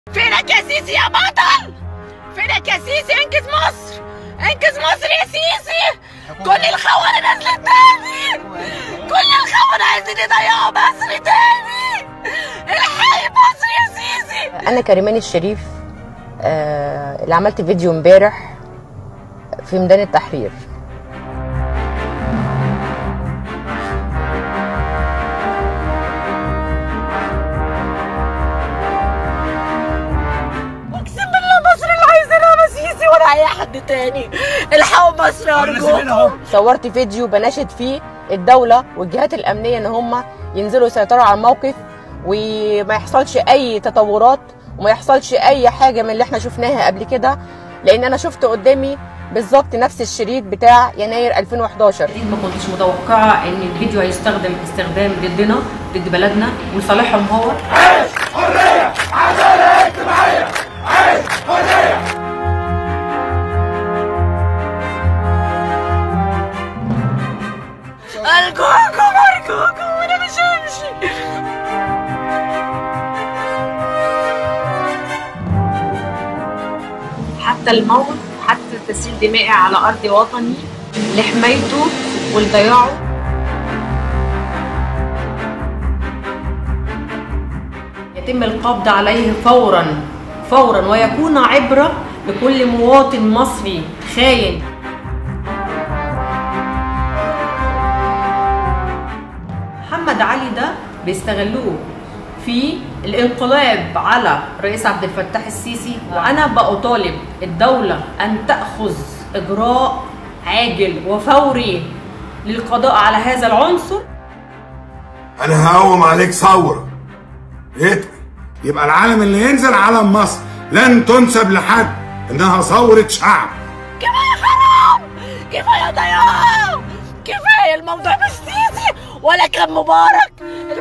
فينك يا سيسي يا بطل فينك يا سيسي انقذ مصر انقذ مصر يا سيسي كل الخونة نزلت تاني كل الخونة عايزين يضيعوا مصر تاني الحي مصر يا سيسي انا كريمان الشريف آه، اللي عملت فيديو امبارح في ميدان التحرير اقسم بالله مصر اللي عايزينها ما سيسي ولا اي حد تاني الحقوا مصر ارجوكم صورت فيديو بناشد فيه الدولة والجهات الأمنية إن هم ينزلوا يسيطروا على الموقف وما يحصلش أي تطورات وما يحصلش أي حاجة من اللي احنا شفناها قبل كده لأن أنا شفت قدامي بالظبط نفس الشريط بتاع يناير 2011 اكيد ما كنتش متوقعه ان الفيديو هيستخدم استخدام ضدنا ضد بلدنا ولصالحهم هو ارجوكم ارجوكم انا مش همشي حتى الموت حتى تسيل دمائي على ارض وطني لحمايته ولضياعه يتم القبض عليه فورا فورا ويكون عبره لكل مواطن مصري خاين محمد علي ده بيستغلوه في الانقلاب على رئيس عبد الفتاح السيسي وانا بطالب الدوله ان تاخذ اجراء عاجل وفوري للقضاء على هذا العنصر انا هقوم عليك ثوره اتقل يبقى العالم اللي ينزل علم مصر لن تنسب لحد انها ثوره شعب كفايه حرام كفايه ضياع كفايه الموضوع مش سيسي ولا كان مبارك